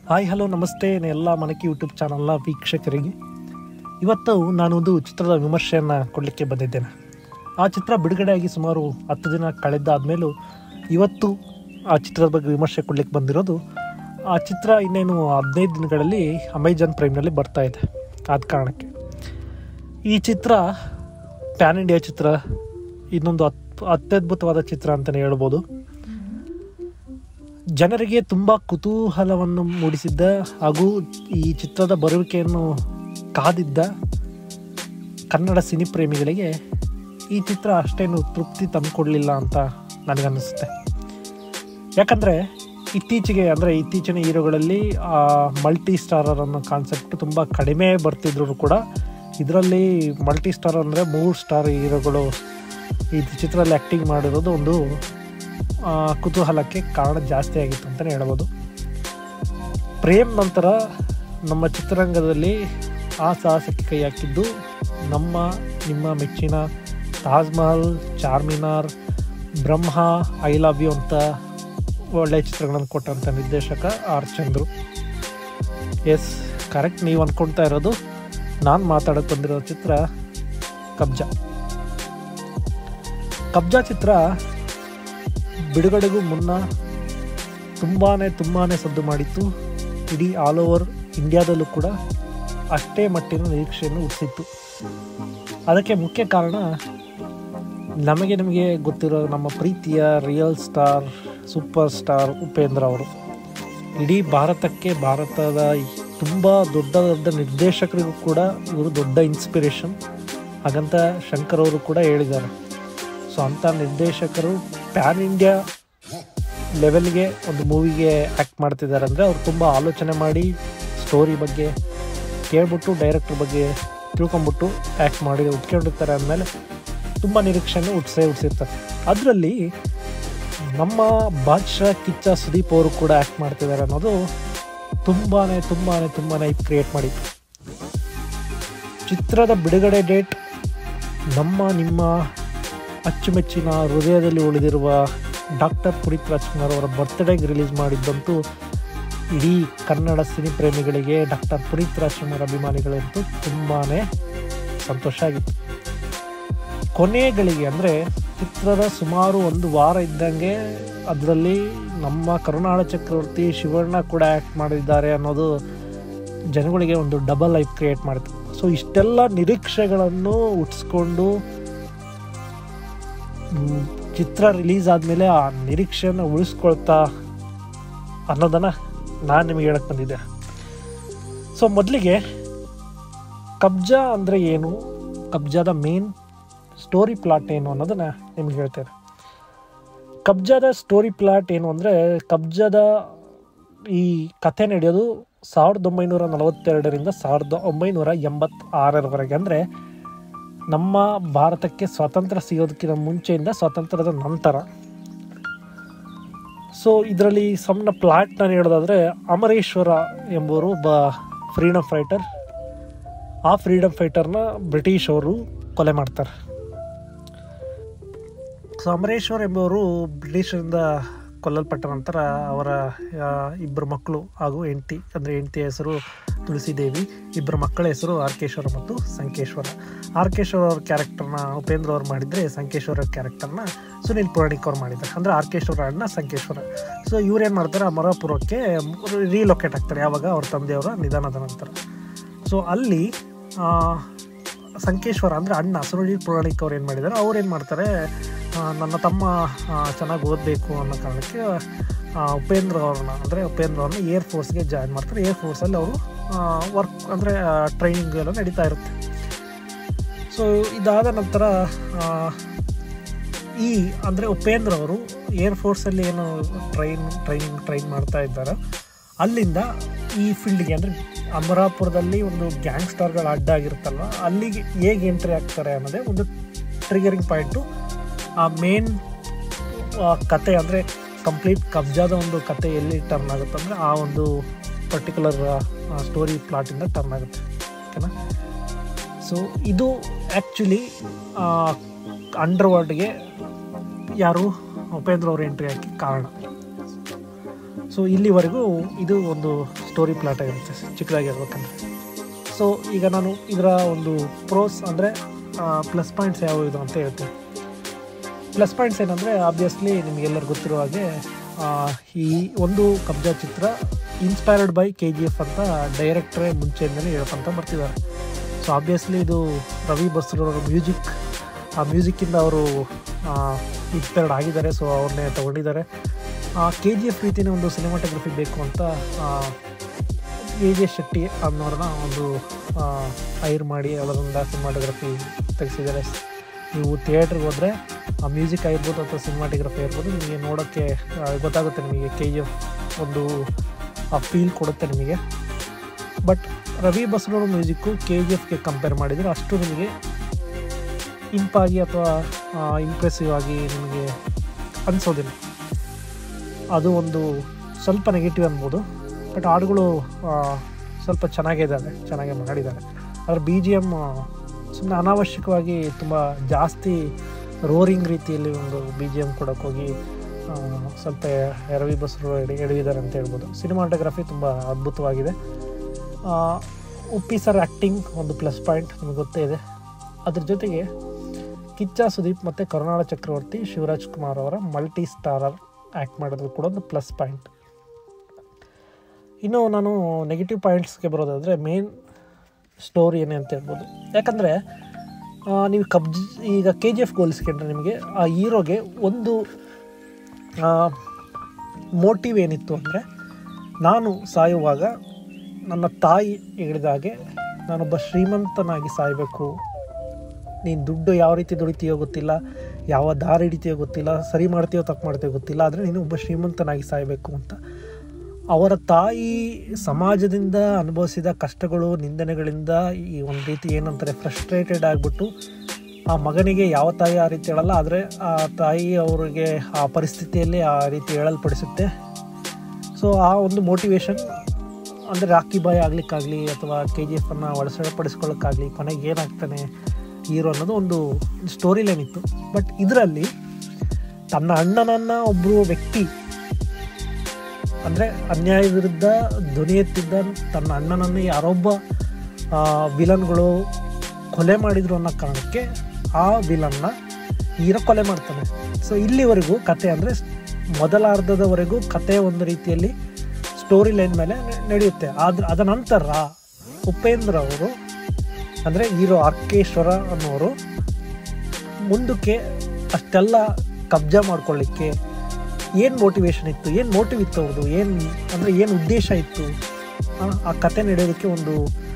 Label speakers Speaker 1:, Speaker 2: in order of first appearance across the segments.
Speaker 1: hi hello ನಮಸ್ತೆ ಎಲ್ಲ ಮನಕಿ YouTube ಚಾನಲ್ನ ವೀಕ್ಷಕರಿಗೆ ಇವತ್ತು ನಾನೊಂದು ಚಿತ್ರದ ವಿಮರ್ಶೆಯನ್ನು ಕೊಡಲಿಕ್ಕೆ ಬಂದಿದ್ದೇನೆ ಆ ಚಿತ್ರ ಬಿಡುಗಡೆಯಾಗಿ ಸುಮಾರು ಹತ್ತು ದಿನ ಕಳೆದಾದ್ಮೇಲೂ ಇವತ್ತು ಆ ಚಿತ್ರದ ಬಗ್ಗೆ ವಿಮರ್ಶೆ ಕೊಡಲಿಕ್ಕೆ ಬಂದಿರೋದು ಆ ಚಿತ್ರ ಇನ್ನೇನು ಹದಿನೈದು ದಿನಗಳಲ್ಲಿ ಅಮೆಜಾನ್ ಪ್ರೈಮ್ನಲ್ಲಿ ಬರ್ತಾ ಇದೆ ಆದ ಕಾರಣಕ್ಕೆ ಈ ಚಿತ್ರ ಪ್ಯಾನ್ ಇಂಡಿಯಾ ಚಿತ್ರ ಇನ್ನೊಂದು ಅತ್ ಅತ್ಯದ್ಭುತವಾದ ಚಿತ್ರ ಅಂತಲೇ ಹೇಳ್ಬೋದು ಜನರಿಗೆ ತುಂಬ ಕುತೂಹಲವನ್ನು ಮೂಡಿಸಿದ್ದ ಹಾಗೂ ಈ ಚಿತ್ರದ ಬರುವಿಕೆಯನ್ನು ಕಾದಿದ್ದ ಕನ್ನಡ ಸಿನಿ ಪ್ರೇಮಿಗಳಿಗೆ ಈ ಚಿತ್ರ ಅಷ್ಟೇನು ತೃಪ್ತಿ ತಂದುಕೊಡ್ಲಿಲ್ಲ ಅಂತ ನನಗನ್ನಿಸುತ್ತೆ ಯಾಕಂದರೆ ಇತ್ತೀಚೆಗೆ ಅಂದರೆ ಇತ್ತೀಚಿನ ಹೀರೋಗಳಲ್ಲಿ ಮಲ್ಟಿ ಸ್ಟಾರರ್ ಅನ್ನೋ ಕಾನ್ಸೆಪ್ಟ್ ತುಂಬ ಕಡಿಮೆ ಬರ್ತಿದ್ರು ಕೂಡ ಇದರಲ್ಲಿ ಮಲ್ಟಿ ಸ್ಟಾರ್ ಅಂದರೆ ಮೂರು ಸ್ಟಾರ್ ಹೀರೋಗಳು ಈ ಚಿತ್ರದಲ್ಲಿ ಆ್ಯಕ್ಟಿಂಗ್ ಮಾಡಿರೋದು ಒಂದು ಆ, ಕುತೂಹಲಕ್ಕೆ ಕಾರಣ ಜಾಸ್ತಿ ಆಗಿತ್ತು ಅಂತಲೇ ಹೇಳ್ಬೋದು ಪ್ರೇಮ್ ನಂತರ ನಮ್ಮ ಚಿತ್ರರಂಗದಲ್ಲಿ ಆ ಸಾಹಸಕ್ಕೆ ಕೈ ಹಾಕಿದ್ದು ನಮ್ಮ ನಿಮ್ಮ ಮೆಚ್ಚಿನ Taj Mahal Charminar Brahma I love you ಅಂತ ಒಳ್ಳೆಯ ಚಿತ್ರಗಳನ್ನು ಕೊಟ್ಟಂಥ ನಿರ್ದೇಶಕ ಆರ್ ಚಂದ್ರು ಎಸ್ ಕರೆಕ್ಟ್ ನೀವು ಅಂದ್ಕೊಳ್ತಾ ಇರೋದು ನಾನು ಮಾತಾಡೋಕೆ ಬಂದಿರೋ ಚಿತ್ರ ಕಬ್ಜಾ ಕಬ್ಜಾ ಚಿತ್ರ ಬಿಡುಗಡೆಗೂ ಮುನ್ನ ತುಂಬಾ ತುಂಬಾ ಸದ್ದು ಮಾಡಿತ್ತು ಇಡೀ ಆಲ್ ಓವರ್ ಇಂಡಿಯಾದಲ್ಲೂ ಕೂಡ ಅಷ್ಟೇ ಮಟ್ಟಿನ ನಿರೀಕ್ಷೆಯನ್ನು ಹುಟ್ಟಿಸಿತ್ತು ಅದಕ್ಕೆ ಮುಖ್ಯ ಕಾರಣ ನಮಗೆ ನಿಮಗೆ ಗೊತ್ತಿರೋ ನಮ್ಮ ಪ್ರೀತಿಯ real star super star Upendra ಅವರು ಇಡೀ ಭಾರತಕ್ಕೆ ಭಾರತದ ತುಂಬ ದೊಡ್ಡ ದೊಡ್ಡ ನಿರ್ದೇಶಕರಿಗೂ ಕೂಡ ಇವರು ದೊಡ್ಡ ಇನ್ಸ್ಪಿರೇಷನ್ ಹಾಗಂತ ಶಂಕರ್ ಅವರು ಕೂಡ ಹೇಳಿದ್ದಾರೆ ಸೊ ಅಂಥ ನಿರ್ದೇಶಕರು ಪ್ಯಾನ್ ಇಂಡಿಯಾ ಲೆವೆಲ್ಗೆ ಒಂದು ಮೂವಿಗೆ ಆ್ಯಕ್ಟ್ ಮಾಡ್ತಿದ್ದಾರೆ ಅಂದರೆ ಅವ್ರು ತುಂಬ ಆಲೋಚನೆ ಮಾಡಿ ಸ್ಟೋರಿ ಬಗ್ಗೆ ಕೇಳ್ಬಿಟ್ಟು ಡೈರೆಕ್ಟರ್ ಬಗ್ಗೆ ತಿಳ್ಕೊಂಬಿಟ್ಟು ಆ್ಯಕ್ಟ್ ಮಾಡಿ ಉಟ್ಕೊಂಡಿರ್ತಾರೆ ಅಂದಮೇಲೆ ತುಂಬ ನಿರೀಕ್ಷೆಯನ್ನು ಹುಟ್ಟಿಸೇ ಹುಟ್ಟಿಸಿರ್ತಾರೆ ಅದರಲ್ಲಿ ನಮ್ಮ ಬಾದ್ಶಾ ಕಿಚ್ಚ ಸುದೀಪ್ ಅವರು ಕೂಡ ಆ್ಯಕ್ಟ್ ಮಾಡ್ತಿದ್ದಾರೆ ಅನ್ನೋದು ತುಂಬಾ ತುಂಬಾ ತುಂಬಾ ಕ್ರಿಯೇಟ್ ಮಾಡಿತ್ತು ಚಿತ್ರದ ಬಿಡುಗಡೆ ಡೇಟ್ ನಮ್ಮ ನಿಮ್ಮ ಅಚ್ಚುಮೆಚ್ಚಿನ ಹೃದಯದಲ್ಲಿ ಉಳಿದಿರುವ ಡಾಕ್ಟರ್ ಪುನೀತ್ ರಾಜ್ಕುಮಾರ್ ಅವರ ಬರ್ತ್ಡೇಗೆ ರಿಲೀಸ್ ಮಾಡಿದ್ದಂತೂ ಇಡೀ ಕನ್ನಡ ಸಿನಿ ಪ್ರೇಮಿಗಳಿಗೆ ಡಾಕ್ಟರ್ ಪುನೀತ್ ರಾಜ್ಕುಮಾರ್ ಅಭಿಮಾನಿಗಳಂತೂ ತುಂಬಾ ಸಂತೋಷ ಆಗಿತ್ತು ಕೊನೆಗಳಿಗೆ ಅಂದರೆ ಚಿತ್ರದ ಸುಮಾರು ಒಂದು ವಾರ ಇದ್ದಂಗೆ ಅದರಲ್ಲಿ ನಮ್ಮ ಕರುನಾಡ ಚಕ್ರವರ್ತಿ ಶಿವಣ್ಣ ಕೂಡ ಆ್ಯಕ್ಟ್ ಮಾಡಿದ್ದಾರೆ ಅನ್ನೋದು ಜನಗಳಿಗೆ ಒಂದು ಡಬಲ್ ಲೈಫ್ ಕ್ರಿಯೇಟ್ ಮಾಡಿತು ಸೊ ಇಷ್ಟೆಲ್ಲ ನಿರೀಕ್ಷೆಗಳನ್ನು ಹುಟ್ಟಿಸ್ಕೊಂಡು ಮ್, ಚಿತ್ರ ರಿಲೀಸ್ ಆದಮೇಲೆ ಆ ನಿರೀಕ್ಷೆಯನ್ನು ಉಳಿಸ್ಕೊಳ್ತಾ ಅನ್ನೋದನ್ನು ನಾನು ನಿಮಗೆ ಹೇಳಕ್ಕೆ ಬಂದಿದ್ದೆ ಸೊ ಮೊದಲಿಗೆ ಕಬ್ಜಾ ಅಂದರೆ ಏನು ಕಬ್ಜಾದ ಮೇನ್ ಸ್ಟೋರಿ ಪ್ಲಾಟ್ ಏನು ಅನ್ನೋದನ್ನು ನಿಮ್ಗೆ ಹೇಳ್ತೇನೆ ಕಬ್ಜಾದ ಸ್ಟೋರಿ ಪ್ಲಾಟ್ ಏನು ಅಂದರೆ ಕಬ್ಜಾದ ಈ ಕಥೆ ನಡೆಯೋದು ಸಾವಿರದ ಒಂಬೈನೂರ ನಲವತ್ತೆರಡರಿಂದ ಸಾವಿರದ ಒಂಬೈನೂರ ಎಂಬತ್ತಾರರವರೆಗೆ ಅಂದರೆ ನಮ್ಮ ಭಾರತಕ್ಕೆ ಸ್ವಾತಂತ್ರ್ಯ ಸಿಗೋದಕ್ಕಿಂತ ಮುಂಚೆಯಿಂದ ಸ್ವಾತಂತ್ರ್ಯದ ನಂತರ ಸೊ ಇದರಲ್ಲಿ ಸಣ್ಣ ಪ್ಲಾಟ್ ನಾನು ಹೇಳೋದಾದರೆ ಅಮರೇಶ್ವರ ಎಂಬುವರು ಒಬ್ಬ ಫ್ರೀಡಮ್ ಫೈಟರ್ ಆ ಫ್ರೀಡಮ್ ಫೈಟರ್ನ ಬ್ರಿಟಿಷ್ ಅವರು ಕೊಲೆ ಮಾಡ್ತಾರೆ ಸೊ ಅಮರೇಶ್ವರ್ ಎಂಬುವರು ಬ್ರಿಟಿಷರಿಂದ ಕೊಲ್ಲಲ್ಪಟ್ಟ ನಂತರ ಅವರ ಆ, ಇಬ್ಬರು ಮಕ್ಕಳು ಹಾಗೂ ಹೆಂಡತಿ ಅಂದರೆ ಹೆಂಡತಿಯ ಹೆಸರು ತುಳಸಿದೇವಿ ಇಬ್ಬರು ಮಕ್ಕಳ ಹೆಸರು ಆರ್ಕೇಶ್ವರ ಮತ್ತು ಸಂಕೇಶ್ವರ ಆರ್ಕೇಶ್ವರ ಅವ್ರ ಕ್ಯಾರೆಕ್ಟರ್ನ ಉಪೇಂದ್ರ ಅವ್ರು ಮಾಡಿದರೆ ಸಂಕೇಶ್ವರ ಕ್ಯಾರೆಕ್ಟರ್ನ ಸುನಿಲ್ ಪುರಾಣಿಕ್ ಅವ್ರು ಮಾಡಿದ್ದಾರೆ ಅಂದರೆ ಆರ್ಕೇಶ್ವರ ಅಣ್ಣ ಸಂಕೇಶ್ವರ ಸೊ ಇವ್ರೇನು ಮಾಡ್ತಾರೆ ಅಮರಾಪುರಕ್ಕೆ ರೀಲೊಕೇಟ್ ಆಗ್ತಾರೆ ಯಾವಾಗ ಅವ್ರ ತಂದೆಯವರ ನಿಧನದ ನಂತರ ಸೊ ಅಲ್ಲಿ ಆ, ಸಂಕೇಶ್ವರ ಅಂದರೆ ಅಣ್ಣ ಸುನಿಲ್ ಪುರಾಣಿಕ್ ಅವ್ರು ಏನು ಮಾಡಿದ್ದಾರೆ ಅವ್ರು ಏನು ಮಾಡ್ತಾರೆ ಆ, ನನ್ನ ತಮ್ಮ ಚೆನ್ನಾಗಿ ಓದಬೇಕು ಅನ್ನೋ ಕಾರಣಕ್ಕೆ ಆ, ಉಪೇಂದ್ರ ಅವ್ರನ್ನ ಅಂದರೆ ಉಪೇಂದ್ರ ಅವ್ರನ್ನ ಏರ್ ಫೋರ್ಸ್ಗೆ ಜಾಯ್ನ್ ಮಾಡ್ತಾರೆ ಏರ್ ಫೋರ್ಸಲ್ಲಿ ಅವರು ವರ್ಕ್ ಅಂದರೆ ಟ್ರೈನಿಂಗ್ ಎಲ್ಲ ನಡೀತಾ ಇರುತ್ತೆ ಸೊ ಇದಾದ ನಂತರ ಆ, ಈ ಅಂದರೆ ಉಪೇಂದ್ರ ಅವರು ಏರ್ ಫೋರ್ಸಲ್ಲಿ ಏನು ಟ್ರೈನ್ ಟ್ರೈನಿಂಗ್ ಟ್ರೈನ್ ಮಾಡ್ತಾ ಇದ್ದಾರೆ ಅಲ್ಲಿಂದ ಈ ಫೀಲ್ಡ್ಗೆ ಅಂದರೆ ಅಮರಾಪುರದಲ್ಲಿ ಒಂದು ಗ್ಯಾಂಗ್ಸ್ಟರ್ಗಳು ಅಡ್ಡ ಆಗಿರುತ್ತಲ್ವ ಅಲ್ಲಿಗೆ ಹೇಗೆ ಎಂಟ್ರಿ ಆಗ್ತಾರೆ ಅನ್ನೋದೇ ಒಂದು ಟ್ರಿಗರಿಂಗ್ ಪಾಯಿಂಟು ಆ ಮೇನ್ ಕತೆ ಅಂದರೆ ಕಂಪ್ಲೀಟ್ ಕಬ್ಜಾದ ಒಂದು ಕತೆ ಎಲ್ಲಿ ಟರ್ನ್ ಆಗುತ್ತೆ ಅಂದರೆ ಆ ಒಂದು ಪರ್ಟಿಕ್ಯುಲರ್ ಸ್ಟೋರಿ ಪ್ಲಾಟಿಂದ ಟರ್ನ್ ಆಗುತ್ತೆ ಓಕೆನಾ ಸೊ ಇದು ಆ್ಯಕ್ಚುಲಿ ಅಂಡರ್ ವರ್ಲ್ಡ್ಗೆ ಯಾರು ಉಪೇಂದ್ರ ಅವರು ಎಂಟ್ರಿ ಹಾಕಿ ಕಾರಣ ಸೊ ಇಲ್ಲಿವರೆಗೂ ಇದು ಒಂದು ಸ್ಟೋರಿ ಪ್ಲಾಟ್ ಆಗಿರುತ್ತೆ ಚಿಕ್ಕದಾಗಿರ್ಬೇಕಂದ್ರೆ ಸೊ ಈಗ ನಾನು ಇದರ ಒಂದು ಪ್ರೋಸ್ ಅಂದರೆ ಪ್ಲಸ್ ಪಾಯಿಂಟ್ಸ್ ಯಾವ ಇದು ಅಂತ ಹೇಳ್ತೀನಿ ಪ್ಲಸ್ ಪಾಯಿಂಟ್ಸ್ ಏನಂದರೆ ಆಬ್ವಿಯಸ್ಲಿ ನಿಮಗೆಲ್ಲರಿಗೂ ಗೊತ್ತಿರೋ ಹಾಗೆ ಆ, ಈ ಒಂದು ಕಬ್ಜಾ ಚಿತ್ರ inspired by K G F ಅಂತ ಡೈರೆಕ್ಟ್ರೇ ಮುಂಚೆಯಿಂದಲೇ ಹೇಳ್ಕೊಂತ ಬರ್ತಿದ್ದಾರೆ ಸೊ ಆಬ್ವಿಯಸ್ಲಿ ಇದು ರವಿ ಬಸ್ರವರ ಮ್ಯೂಸಿಕ್ ಆ ಮ್ಯೂಸಿಕ್ಕಿಂದ ಅವರು ಇನ್ಸ್ಪೈರ್ಡ್ ಆಗಿದ್ದಾರೆ ಸೊ ಅವ್ರನ್ನೇ ತೊಗೊಂಡಿದ್ದಾರೆ ಕೆ ಜಿ ಎಫ್ ರೀತಿಯ ಒಂದು ಸಿನಿಮಾಟೋಗ್ರಫಿ ಬೇಕು ಅಂತ ಎ ಜೆ ಶೆಟ್ಟಿ ಅನ್ನೋರನ್ನ ಒಂದು ಹೈರ್ ಮಾಡಿ ಅವರಿಂದ ಸಿನಿಮಾಟೋಗ್ರಫಿ ತೆಗೆಸಿದ್ದಾರೆ ನೀವು ಥಿಯೇಟ್ರಿಗೆ ಹೋದರೆ ಆ ಮ್ಯೂಸಿಕ್ ಆಗಿರ್ಬೋದು ಅಥವಾ ಸಿನಿಮಾಟೋಗ್ರಫಿ ಇರ್ಬೋದು ನಿಮಗೆ ನೋಡೋಕ್ಕೆ ಆ, ಗೊತ್ತಾಗುತ್ತೆ ನಿಮಗೆ ಕೆ ಜಿ ಎಫ್ ಒಂದು ಆ ಫೀಲ್ ಕೊಡುತ್ತೆ ನಿಮಗೆ but Ravi Basrur music K G ಎಫ್ಗೆ ಕಂಪೇರ್ ಮಾಡಿದರೆ ಅಷ್ಟು ನಿಮಗೆ ಇಂಪಾಗಿ ಅಥವಾ ಇಂಪ್ರೆಸಿವ್ ಆಗಿ ನಿಮಗೆ ಅನಿಸೋದಿಲ್ಲ ಅದು ಒಂದು ಸ್ವಲ್ಪ ನೆಗೆಟಿವ್ ಅನ್ಬೋದು ಬಟ್ ಹಾಡುಗಳು ಆ, ಸ್ವಲ್ಪ ಚೆನ್ನಾಗೇ ಇದ್ದಾವೆ ಚೆನ್ನಾಗೇ ಮಾಡಿದ್ದಾರೆ ಅದರ ಬಿ ಜಿ ಎಮ್ ಸುಮ್ಮನೆ ಅನಾವಶ್ಯಕವಾಗಿ ತುಂಬ ಜಾಸ್ತಿ ರೋರಿಂಗ್ ರೀತಿಯಲ್ಲಿ ಒಂದು ಬಿ ಜಿ ಎಮ್ ಕೊಡೋಕೆ ಹೋಗಿ ಆ, ಸ್ವಲ್ಪ ರವಿ ಬಸ್ರು ಎಡಿ ಎಡವಿದ್ದಾರೆ ಅಂತ ಹೇಳ್ಬೋದು ಸಿನಿಮಾಟೋಗ್ರಫಿ ತುಂಬ ಅದ್ಭುತವಾಗಿದೆ ಆ, ಉಪ್ಪಿ ಸರ್ ಆ್ಯಕ್ಟಿಂಗ್ ಒಂದು ಪ್ಲಸ್ ಪಾಯಿಂಟ್ ನಿಮಗೆ ಗೊತ್ತೇ ಇದೆ ಅದ್ರ ಜೊತೆಗೆ ಕಿಚ್ಚ ಸುದೀಪ್ ಮತ್ತು ಕರುಣಾಳ ಚಕ್ರವರ್ತಿ ಶಿವರಾಜ್ ಕುಮಾರ್ ಅವರ ಮಲ್ಟಿ ಸ್ಟಾರರ್ ಆ್ಯಕ್ಟ್ ಮಾಡೋದು ಕೂಡ ಒಂದು ಪ್ಲಸ್ ಪಾಯಿಂಟ್ ಇನ್ನು ನಾನು ನೆಗೆಟಿವ್ ಪಾಯಿಂಟ್ಸ್ಗೆ ಬರೋದಾದರೆ ಮೇನ್ ಸ್ಟೋರಿ ಏನೇ ಅಂತ ಹೇಳ್ಬೋದು ಯಾಕಂದರೆ ನೀವು ಕಬ್ಜ್ ಈಗ ಕೆ ಜಿ ಎಫ್ ಹೋಲಿಸ್ಕೊಂಡ್ರೆ ನಿಮಗೆ ಆ ಹೀರೋಗೆ ಒಂದು ಮೋಟಿವ್ ಏನಿತ್ತು ಅಂದರೆ ನಾನು ಸಾಯುವಾಗ ನನ್ನ ತಾಯಿ ಹೇಳಿದ ಹಾಗೆ ನಾನೊಬ್ಬ ಶ್ರೀಮಂತನಾಗಿ ಸಾಯಬೇಕು ನೀನು ದುಡ್ಡು ಯಾವ ರೀತಿ ದುಡಿತೀಯೋ ಗೊತ್ತಿಲ್ಲ ಯಾವ ದಾರಿ ಹಿಡಿತೀಯೋ ಗೊತ್ತಿಲ್ಲ ಸರಿ ಮಾಡ್ತೀಯೋ ತಪ್ಪು ಮಾಡ್ತೀಯೋ ಗೊತ್ತಿಲ್ಲ ಆದರೆ ನೀನು ಒಬ್ಬ ಶ್ರೀಮಂತನಾಗಿ ಸಾಯಬೇಕು ಅಂತ ಅವರ ತಾಯಿ ಸಮಾಜದಿಂದ ಅನುಭವಿಸಿದ ಕಷ್ಟಗಳು ನಿಂದನೆಗಳಿಂದ ಈ ಒಂದು ರೀತಿ ಏನಂತಾರೆ ಫ್ರಸ್ಟ್ರೇಟೆಡ್ ಆಗಿಬಿಟ್ಟು ಆ ಮಗನಿಗೆ ಯಾವ ತಾಯಿ ಆ ರೀತಿ ಹೇಳಲ್ಲ ಆದರೆ ಆ ತಾಯಿ ಅವರಿಗೆ ಆ ಪರಿಸ್ಥಿತಿಯಲ್ಲಿ ಆ ರೀತಿ ಹೇಳಲ್ಪಡಿಸುತ್ತೆ ಸೊ ಆ ಒಂದು ಮೋಟಿವೇಶನ್ ಅಂದರೆ ರಾಕಿ ಬಾಯ್ ಆಗ್ಲಿಕ್ಕಾಗಲಿ ಅಥವಾ ಕೆ ಜಿ ಎಫನ್ನು ಒಳಸಡಪಡಿಸ್ಕೊಳ್ಳೋಕ್ಕಾಗಲಿ ಕೊನೆಗೆ ಏನಾಗ್ತಾನೆ ಹೀರೋ ಅನ್ನೋದು ಒಂದು ಸ್ಟೋರಿ ಲೈನ್ ಇತ್ತು ಬಟ್ ಇದರಲ್ಲಿ ತನ್ನ ಅಣ್ಣನನ್ನು ಒಬ್ಬರು ವ್ಯಕ್ತಿ ಅಂದರೆ ಅನ್ಯಾಯ ವಿರುದ್ಧ ಧ್ವನಿ ಎತ್ತಿದ್ದ ತನ್ನ ಅಣ್ಣನನ್ನು ಯಾರೊಬ್ಬ ವಿಲನ್ಗಳು ಕೊಲೆ ಮಾಡಿದ್ರು ಅನ್ನೋ ಕಾರಣಕ್ಕೆ ಆ ವಿಲನ್ನ ಹೀರೋ ಕೊಲೆ ಮಾಡ್ತಾನೆ ಸೊ ಇಲ್ಲಿವರೆಗೂ ಕತೆ ಅಂದರೆ ಮೊದಲ ಅರ್ಧದವರೆಗೂ ಕತೆ ಒಂದು ರೀತಿಯಲ್ಲಿ ಸ್ಟೋರಿ ಲೈನ್ ಮೇಲೆ ನೆ- ನಡೆಯುತ್ತೆ ಆದ್ರೆ ಅದ ನಂತರ ಉಪೇಂದ್ರ ಅವರು ಅಂದರೆ ಹೀರೋ ಅರ್ಕೇಶ್ವರ ಅನ್ನೋರು ಮುಂದಕ್ಕೆ ಅಷ್ಟೆಲ್ಲ ಕಬ್ಜಾ ಮಾಡ್ಕೊಳ್ಳಿಕ್ಕೆ ಏನು ಮೋಟಿವೇಶನ್ ಇತ್ತು ಏನು ಮೋಟಿವ್ ಇತ್ತು ಅವ್ರದ್ದು ಏನು ಅಂದರೆ ಏನು ಉದ್ದೇಶ ಇತ್ತು ಆ, ಆ ಕತೆ ನಡೆಯೋದಕ್ಕೆ ಒಂದು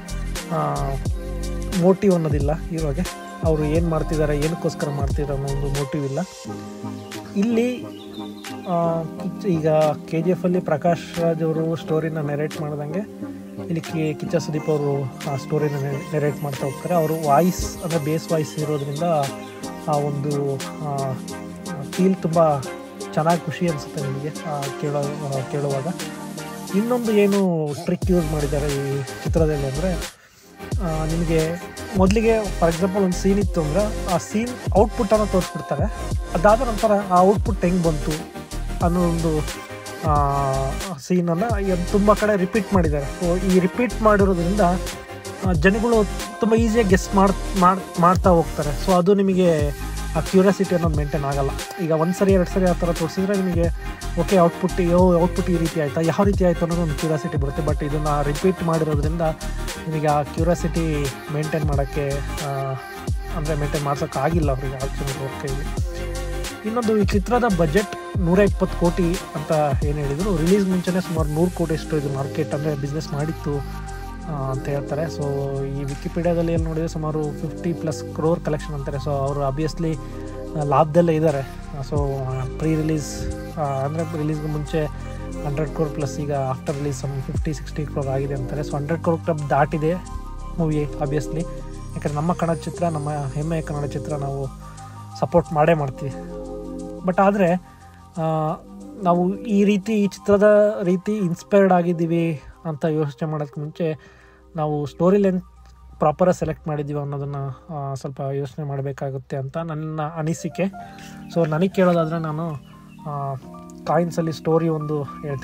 Speaker 1: ಮೋಟಿವ್ ಅನ್ನೋದಿಲ್ಲ ಹೀರೋಗೆ ಅವರು ಏನು ಮಾಡ್ತಿದ್ದಾರೆ ಏನಕ್ಕೋಸ್ಕರ ಮಾಡ್ತಿದ್ದಾರೆ ಅನ್ನೋ ಒಂದು ಮೋಟಿವ್ ಇಲ್ಲ ಇಲ್ಲಿ ಆ, ಕಿಚ್ಚ- ಈಗ ಕೆ ಜಿ ಎಫಲ್ಲಿ ಪ್ರಕಾಶ್ ರಾಜ್ ಅವರು ಸ್ಟೋರಿನ ನೆರೇಟ್ ಮಾಡ್ದಂಗೆ ಇಲ್ಲಿ ಕಿ ಕಿಚ್ಚ ಸುದೀಪ್ ಅವರು ಆ ಸ್ಟೋರಿನ ನೆರೇಟ್ ಮಾಡ್ತಾ ಹೋಗ್ತಾರೆ ಅವರು ವಾಯ್ಸ್ ಅಂದರೆ ಬೇಸ್ ವಾಯ್ಸ್ ಇರೋದ್ರಿಂದ ಆ ಒಂದು ಫೀಲ್ ತುಂಬ ಚೆನ್ನಾಗಿ ಖುಷಿ ಅನಿಸುತ್ತೆ ನಿಮಗೆ ಆ, ಕೇಳೋ ಆ, ಕೇಳುವಾಗ ಇನ್ನೊಂದು ಏನು ಟ್ರಿಕ್ ಯೂಸ್ ಮಾಡಿದ್ದಾರೆ ಈ ಚಿತ್ರದಲ್ಲಿ ಅಂದರೆ ನಿಮಗೆ ಮೊದಲಿಗೆ ಫಾರ್ ಎಕ್ಸಾಂಪಲ್ ಒಂದು ಸೀನ್ ಇತ್ತು ಅಂದರೆ ಆ ಸೀನ್ ಔಟ್ಪುಟ್ಟನ್ನು ತೋರಿಸ್ಬಿಡ್ತಾರೆ ಅದಾದ ನಂತರ ಆ ಔಟ್ಪುಟ್ ಹೆಂಗೆ ಬಂತು ಅನ್ನೋ ಒಂದು ಸೀನನ್ನು ತುಂಬ ಕಡೆ ರಿಪೀಟ್ ಮಾಡಿದ್ದಾರೆ ಸೊ ಈ ರಿಪೀಟ್ ಮಾಡಿರೋದ್ರಿಂದ ಆ, ಜನಗಳು ತುಂಬ ಈಸಿಯಾಗಿ ಗೆಸ್ಟ್ ಮಾಡ್ ಮಾಡ್- ಮಾಡ್ತಾ ಹೋಗ್ತಾರೆ ಸೊ ಅದು ನಿಮಗೆ ಆ ಕ್ಯೂರಿಯಾಸಿಟಿ ಅನ್ನೋದು ಮೇಂಟೈನ್ ಆಗಲ್ಲ ಈಗ ಒಂದು ಸರಿ ಎರಡು ಸರಿ ಆ ಥರ ತೋರಿಸಿದ್ರೆ ನಿಮಗೆ ಓಕೆ ಔಟ್ಪುಟ್ ಯೋ ಔಟ್ಪುಟ್ ಈ ರೀತಿ ಆಯಿತಾ ಯಾವ ರೀತಿ ಆಯಿತು ಅನ್ನೋದು ಒಂದು ಕ್ಯೂರಿಯಾಸಿಟಿ ಬರುತ್ತೆ ಬಟ್ ಇದನ್ನು ರಿಪೀಟ್ ಮಾಡಿರೋದ್ರಿಂದ ನಿಮಗೆ ಆ ಕ್ಯೂರಿಯಾಸಿಟಿ ಮೇಂಟೈನ್ ಮಾಡೋಕ್ಕೆ ಅಂದರೆ ಮೇಂಟೈನ್ ಮಾಡ್ಸೋಕ್ಕಾಗಿಲ್ಲ ಅವರಿಗೆ ಆ್ಯಕ್ಚುಲಿ ಅವ್ರ ಕೈಲಿ ಇನ್ನೊಂದು ಈ ಚಿತ್ರದ ಬಜೆಟ್ ನೂರ ಇಪ್ಪತ್ತು ಕೋಟಿ ಅಂತ ಏನು ಹೇಳಿದರು ರಿಲೀಸ್ ಮುಂಚೆನೇ ಸುಮಾರು ನೂರು ಕೋಟಿಯಷ್ಟು ಇದು ಮಾರ್ಕೆಟ್ ಅಂದರೆ ಬಿಸ್ನೆಸ್ ಮಾಡಿತ್ತು ಆ, ಅಂತ ಹೇಳ್ತಾರೆ ಸೊ ಈ ವಿಕಿಪೀಡಿಯಾದಲ್ಲಿ ಏನು ನೋಡಿದರೆ ಸುಮಾರು ಫಿಫ್ಟಿ ಪ್ಲಸ್ ಕ್ರೋರ್ ಕಲೆಕ್ಷನ್ ಅಂತಾರೆ ಸೊ ಅವರು ಅಬ್ವಿಯಸ್ಲಿ ಲಾಭದಲ್ಲೇ ಇದ್ದಾರೆ ಸೊ ಪ್ರೀ ರಿಲೀಸ್ ಅಂದರೆ ರಿಲೀಸ್ಗೆ ಮುಂಚೆ ಹಂಡ್ರೆಡ್ ಕ್ರೋರ್ ಪ್ಲಸ್ ಈಗ after release some fifty sixty crore ಆಗಿದೆ ಅಂತಾರೆ ಸೊ ಹಂಡ್ರೆಡ್ ಕ್ರೋರ್ ಕ್ಲಬ್ ದಾಟಿದೆ ಮೂವಿ ಆಬ್ವಿಯಸ್ಲಿ ಯಾಕಂದರೆ ನಮ್ಮ ಕನ್ನಡ ಚಿತ್ರ ನಮ್ಮ ಹೆಮ್ಮೆಯ ಕನ್ನಡ ಚಿತ್ರ ನಾವು ಸಪೋರ್ಟ್ ಮಾಡೇ ಮಾಡ್ತೀವಿ ಬಟ್ ಆದರೆ ನಾವು ಈ ರೀತಿ ಈ ಚಿತ್ರದ ರೀತಿ ಇನ್ಸ್ಪೈರ್ಡ್ ಆಗಿದ್ದೀವಿ ಅಂತ ಯೋಚನೆ ಮಾಡೋದಕ್ಕೆ ಮುಂಚೆ ನಾವು ಸ್ಟೋರಿ ಲೈನ್ ಪ್ರಾಪರಾಗಿ ಸೆಲೆಕ್ಟ್ ಮಾಡಿದ್ದೀವಿ ಅನ್ನೋದನ್ನು ಆ, ಸ್ವಲ್ಪ ಯೋಚನೆ ಮಾಡಬೇಕಾಗುತ್ತೆ ಅಂತ ನನ್ನ ಅನಿಸಿಕೆ ಸೊ ನನಗೆ ಕೇಳೋದಾದರೆ ನಾನು ಕಾಯಿನ್ಸಲ್ಲಿ ಸ್ಟೋರಿ ಒಂದು ಹೇಳ್ತೇನೆ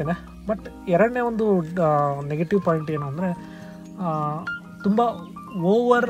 Speaker 1: ಬಟ್ ಎರಡನೇ ಒಂದು ನೆಗೆಟಿವ್ ಪಾಯಿಂಟ್ ಏನು ಅಂದರೆ ತುಂಬ ಓವರ್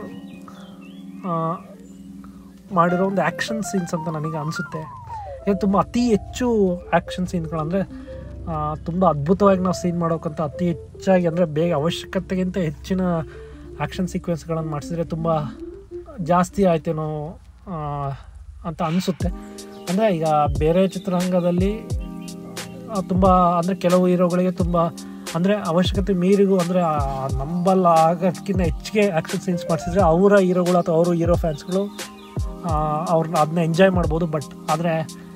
Speaker 1: ಮಾಡಿರೋ ಒಂದು ಆ್ಯಕ್ಷನ್ ಸೀನ್ಸ್ ಅಂತ ನನಗೆ ಅನಿಸುತ್ತೆ ಇದು ತುಂಬ ಅತಿ ಹೆಚ್ಚು ಆ್ಯಕ್ಷನ್ ಸೀನ್ಗಳಂದರೆ ತುಂಬ ಅದ್ಭುತವಾಗಿ ನಾವು ಸೀನ್ ಮಾಡೋಕ್ಕಂತ ಅತಿ ಹೆಚ್ಚಾಗಿ ಅಂದರೆ ಬೇಗ ಅವಶ್ಯಕತೆಗಿಂತ ಹೆಚ್ಚಿನ ಆ್ಯಕ್ಷನ್ ಸೀಕ್ವೆನ್ಸ್ಗಳನ್ನು ಮಾಡಿಸಿದ್ರೆ ತುಂಬ ಜಾಸ್ತಿ ಆಯ್ತೇನೋ ಆ, ಅಂತ ಅನಿಸುತ್ತೆ ಅಂದರೆ ಈಗ ಬೇರೆ ಚಿತ್ರರಂಗದಲ್ಲಿ ತುಂಬ ಅಂದರೆ ಕೆಲವು ಹೀರೋಗಳಿಗೆ ತುಂಬ ಅಂದರೆ ಅವಶ್ಯಕತೆ ಮೀರಿಗೂ ಅಂದರೆ ನಂಬಲ್ಲ ಆಗೋದಕ್ಕಿಂತ ಹೆಚ್ಚಿಗೆ ಆ್ಯಕ್ಷನ್ ಸೀನ್ಸ್ ಮಾಡಿಸಿದ್ರೆ ಅವರ ಹೀರೋಗಳು ಅಥವಾ ಅವರು ಹೀರೋ ಫ್ಯಾನ್ಸ್ಗಳು ಅವ್ರನ್ನ ಅದನ್ನ ಎಂಜಾಯ್ ಮಾಡ್ಬೋದು ಬಟ್ ಆದರೆ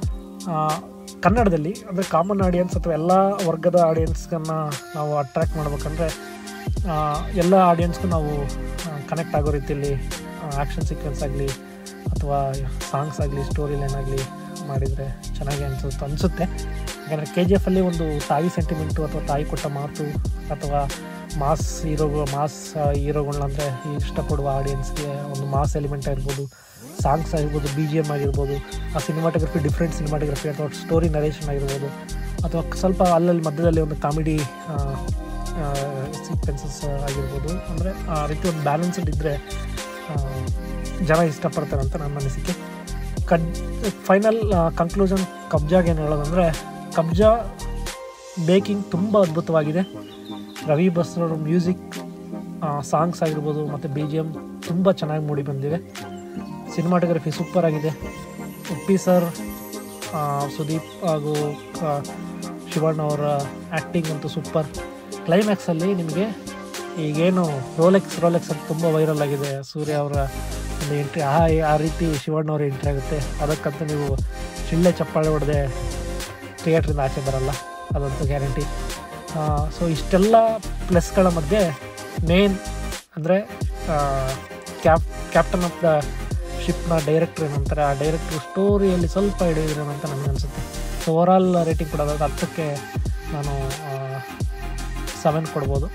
Speaker 1: ಕನ್ನಡದಲ್ಲಿ ಅಂದರೆ ಕಾಮನ್ ಆಡಿಯನ್ಸ್ ಅಥವಾ ಎಲ್ಲ ವರ್ಗದ ಆಡಿಯನ್ಸ್ಗನ್ನು ನಾವು ಅಟ್ರ್ಯಾಕ್ಟ್ ಮಾಡ್ಬೇಕಂದ್ರೆ ಆ, ಎಲ್ಲ ಆಡಿಯನ್ಸ್ಗೂ ನಾವು ಕನೆಕ್ಟ್ ಆಗೋ ರೀತಿಯಲ್ಲಿ ಆ್ಯಕ್ಷನ್ ಸೀಕ್ವೆನ್ಸ್ ಆಗಲಿ ಅಥವಾ ಸಾಂಗ್ಸ್ ಆಗಲಿ ಸ್ಟೋರಿ ಲೈನ್ ಆಗಲಿ ಮಾಡಿದರೆ ಚೆನ್ನಾಗಿ ಅನಿಸುತ್ತೆ ಅನಿಸುತ್ತೆ ಯಾಕಂದರೆ ಕೆ ಜಿ ಎಫಲ್ಲಿ ಒಂದು ತಾಯಿ ಸೆಂಟಿಮೆಂಟು ಅಥವಾ ತಾಯಿ ಕೊಟ್ಟ ಮಾತು ಅಥವಾ ಮಾಸ್ ಹೀರೋಗಳು ಮಾಸ್ ಹೀರೋಗಳನ್ನ ಅಂದರೆ ಇಷ್ಟಪಡುವ ಆಡಿಯನ್ಸ್ಗೆ ಒಂದು ಮಾಸ್ ಎಲಿಮೆಂಟ್ ಆಗಿರ್ಬೋದು ಸಾಂಗ್ಸ್ ಆಗಿರ್ಬೋದು ಬಿ ಜಿ ಎಮ್ ಆಗಿರ್ಬೋದು ಆ ಸಿನಿಮಾಟೋಗ್ರಫಿ ಡಿಫ್ರೆಂಟ್ ಸಿನಿಮಾಟೋಗ್ರಫಿ ಅಥವಾ ಸ್ಟೋರಿ ನರೇಷನ್ ಆಗಿರ್ಬೋದು ಅಥವಾ ಸ್ವಲ್ಪ ಅಲ್ಲಲ್ಲಿ ಮಧ್ಯದಲ್ಲಿ ಒಂದು ಕಾಮಿಡಿ ಸೀಕ್ವೆನ್ಸಸ್ ಆಗಿರ್ಬೋದು ಅಂದರೆ ಆ ರೀತಿ ಒಂದು ಬ್ಯಾಲೆನ್ಸ್ಡ್ ಇದ್ದರೆ ಜನ ಇಷ್ಟಪಡ್ತಾರೆ ಅಂತ ನನ್ನ ಅನಿಸಿಕೆ ಕಡ್ ಫೈನಲ್ ಕನ್ಕ್ಲೂಷನ್ ಕಬ್ಜಾಗೆ ಏನು ಹೇಳೋದಂದರೆ ಕಬ್ಜಾ ಬೇಕಿಂಗ್ ತುಂಬ ಅದ್ಭುತವಾಗಿದೆ ರವಿ ಬಸ್ರವ್ರ ಮ್ಯೂಸಿಕ್ ಸಾಂಗ್ಸ್ ಆಗಿರ್ಬೋದು ಮತ್ತು ಬಿ ಜಿ ಎಮ್ ತುಂಬ ಚೆನ್ನಾಗಿ ಮೂಡಿ ಬಂದಿದೆ ಸಿನಿಮಾಟೋಗ್ರಫಿ ಸೂಪರ್ ಆಗಿದೆ ಉಪ್ಪಿ ಸರ್ ಆ, ಸುದೀಪ್ ಹಾಗೂ ಆ, ಶಿವಣ್ಣ ಅವರ ಆ್ಯಕ್ಟಿಂಗ್ ಅಂತೂ ಸೂಪರ್ ಕ್ಲೈಮ್ಯಾಕ್ಸಲ್ಲಿ ನಿಮಗೆ ಈಗೇನು ರೋಲೆಕ್ಸ್ ರೋಲೆಕ್ಸ್ ಅಂತ ತುಂಬ ವೈರಲ್ ಆಗಿದೆ ಸೂರ್ಯ ಅವರ ಒಂದು ಎಂಟ್ರಿ ಆ ಆ ರೀತಿ ಶಿವಣ್ಣ ಅವರ ಎಂಟ್ರಿ ಆಗುತ್ತೆ ಅದಕ್ಕಂತ ನೀವು ಶಿಳ್ಳೆ ಚಪ್ಪಾಳೆ ಹೊಡೆದೆ ಥಿಯೇಟ್ರಿಂದ ಆಚೆ ಬರಲ್ಲ ಅದಂತೂ ಗ್ಯಾರಂಟಿ ಸೊ ಇಷ್ಟೆಲ್ಲ ಪ್ಲಸ್ಗಳ ಮಧ್ಯೆ ಮೇನ್ ಅಂದರೆ ಕ್ಯಾಪ್ ಕ್ಯಾಪ್ಟನ್ ಆಫ್ ದ ಶಿಪ್ನ ಡೈರೆಕ್ಟ್ರ್ ಏನಂತಾರೆ ಆ ಡೈರೆಕ್ಟ್ರು ಸ್ಟೋರಿಯಲ್ಲಿ ಸ್ವಲ್ಪ ಹಿಡಿದಿರೋ ಅಂತ ನನಗೆ ಅನಿಸುತ್ತೆ ಸೊ ಓವರಾಲ್ ರೇಟಿಂಗ್ ಕೊಡೋದಾದ್ರೆ ಹತ್ತಕ್ಕೆ ನಾನು ಸೆವೆನ್ ಕೊಡ್ಬೋದು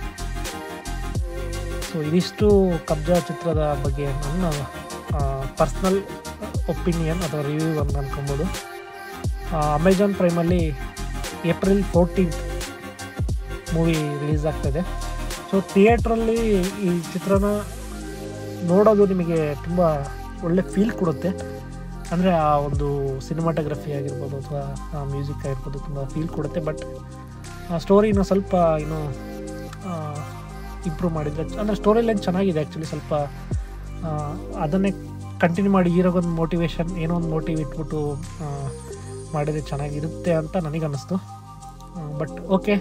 Speaker 1: ಸೊ ಇದಿಷ್ಟು ಕಬ್ಜಾ ಚಿತ್ರದ ಬಗ್ಗೆ ನನ್ನ ಪರ್ಸ್ನಲ್ ಒಪಿನಿಯನ್ ಅಥವಾ ರಿವ್ಯೂ ಅಂತ ಅನ್ಕೊಬೋದು ಅಮೆಜಾನ್ ಪ್ರೈಮಲ್ಲಿ ಏಪ್ರಿಲ್ ಫೋರ್ಟೀನ್ತ್ ಮೂವಿ ರಿಲೀಸ್ ಆಗ್ತಾಯಿದೆ ಸೊ ಥಿಯೇಟ್ರಲ್ಲಿ ಈ ಚಿತ್ರನ ನೋಡೋದು ನಿಮಗೆ ತುಂಬ ಒಳ್ಳೆ ಫೀಲ್ ಕೊಡುತ್ತೆ ಅಂದರೆ ಆ ಒಂದು ಸಿನಿಮಾಟೋಗ್ರಫಿ ಆಗಿರ್ಬೋದು ಅಥವಾ ಮ್ಯೂಸಿಕ್ ಆಗಿರ್ಬೋದು ತುಂಬ ಫೀಲ್ ಕೊಡುತ್ತೆ ಬಟ್ ಆ ಸ್ಟೋರಿನ ಸ್ವಲ್ಪ ಏನು ಇಂಪ್ರೂವ್ ಮಾಡಿದರೆ ಅಂದರೆ ಸ್ಟೋರಿ ಲೈನ್ ಚೆನ್ನಾಗಿದೆ ಆ್ಯಕ್ಚುಲಿ ಸ್ವಲ್ಪ ಆ, ಅದನ್ನೇ ಕಂಟಿನ್ಯೂ ಮಾಡಿ ಹೀರೋಗೊಂದು ಮೋಟಿವೇಶನ್ ಏನೋ ಒಂದು ಮೋಟಿವ್ ಇಟ್ಬಿಟ್ಟು ಆ, ಮಾಡಿದರೆ ಚೆನ್ನಾಗಿರುತ್ತೆ ಅಂತ ನನಗೆ ಅನ್ನಿಸ್ತು ಬಟ್ ಓಕೆ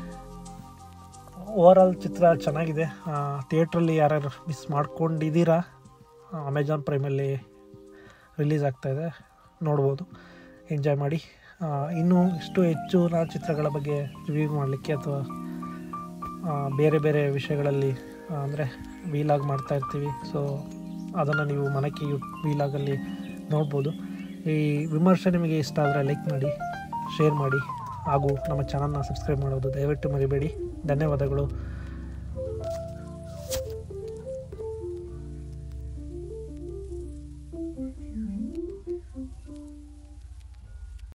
Speaker 1: ಓವರಾಲ್ ಚಿತ್ರ ಚೆನ್ನಾಗಿದೆ ಥಿಯೇಟ್ರಲ್ಲಿ ಯಾರ್ಯಾರು ಮಿಸ್ ಮಾಡ್ಕೊಂಡಿದ್ದೀರಾ ಅಮೆಜಾನ್ ಪ್ರೈಮಲ್ಲಿ ರಿಲೀಸ್ ಆಗ್ತಾಯಿದೆ ನೋಡ್ಬೋದು ಎಂಜಾಯ್ ಮಾಡಿ ಆ, ಇನ್ನೂ ಇಷ್ಟು ಹೆಚ್ಚು ನಾ ಚಿತ್ರಗಳ ಬಗ್ಗೆ ರಿವ್ಯೂ ಮಾಡಲಿಕ್ಕೆ ಅಥವಾ ಆ, ಬೇರೆ ಬೇರೆ ವಿಷಯಗಳಲ್ಲಿ ಅಂದರೆ ವೀಲಾಗ್ ಮಾಡ್ತಾ ಇರ್ತೀವಿ ಸೊ ಅದನ್ನು ನೀವು ಮನಕ್ಕೆ ಯು ವೀಲಾಗಲ್ಲಿ ನೋಡ್ಬೋದು ಈ ವಿಮರ್ಶೆ ನಿಮಗೆ ಇಷ್ಟ ಆದರೆ ಲೈಕ್ ಮಾಡಿ ಶೇರ್ ಮಾಡಿ ಹಾಗೂ ನಮ್ಮ ಚಾನಲ್ನ ಸಬ್ಸ್ಕ್ರೈಬ್ ಮಾಡೋದು ದಯವಿಟ್ಟು ಮರಿಬೇಡಿ ಧನ್ಯವಾದಗಳು